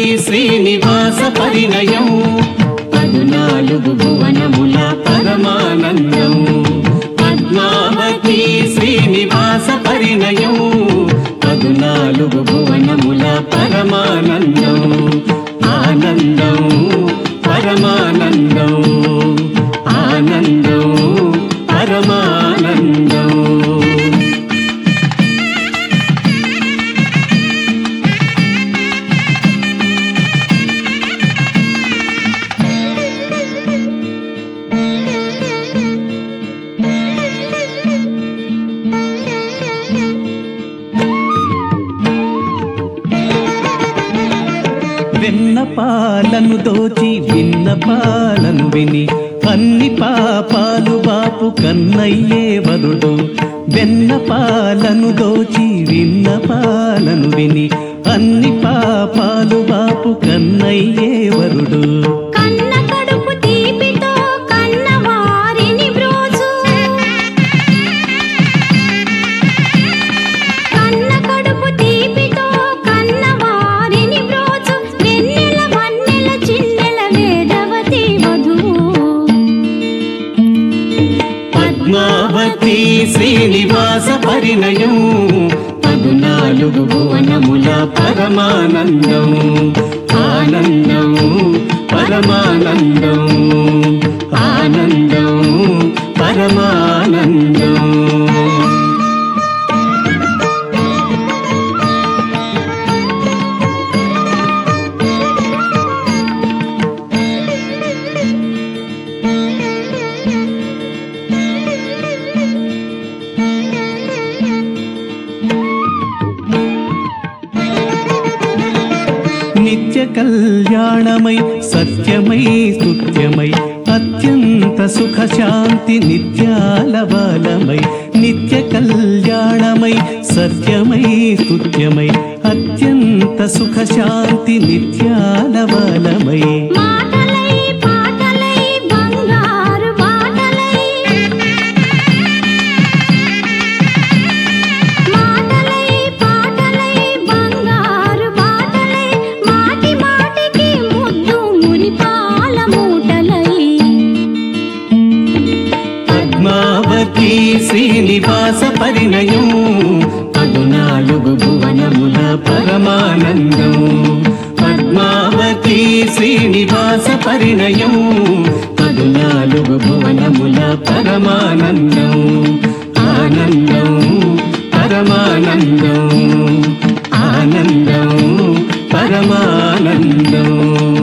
శ్రీనివాస పరిణయం పదునాలుగు భువనముల పరమానందం పద్మావతి శ్రీనివాస పరిణయం పదునాలుగు భువనముల పరమానందం ఆనందం పరమానందం ఆనందం పరమానందం వెన్న పాలను దోచి విన్న పాలను విని అన్ని పాపాలు బాపు కన్నయ్యే వరుడు వెన్న పాలను దోచి విన్న పాలను విని అన్ని పాపాలు బాపు కన్నయ్యే వరుడు కన్న కడుపు తీపితో కన్న వారిని బ్రోచు కన్న కడుపు తీపితో కన్న వారిని బ్రోచు వెన్నెల వన్నెల చిన్నెల వేదవతి వధువు పద్మావతి శ్రీనివాస పరిణయం పదునాలుగు భువనముల పరమానందం ఆనందం పరమానందం ఆనందం పరమానందం నిత్య కళ్యాణమై సత్యమై స్తుత్యమై అత్యంత సుఖ శాంతి నిత్యాల బాలమై నిత్య కళ్యాణమై సత్యమై స్తుత్యమై అత్యంత సుఖ శాంతి నిత్యాల బాలమై మాటలై పాటలై బంగారు బాటలై మాటలై పాటలై బంగారు బాటలై మాటి మాటికి ముద్దు మురిపాల మూటలై పద్మావతి శ్రీనివాస పరిణయం పదునాలుగు భువనముల పరమానందం పద్మావతి శ్రీనివాస పరిణయం పదునాలుగు భువనముల పరమానందం ఆనందం పరమానందం ఆనందం పరమానందం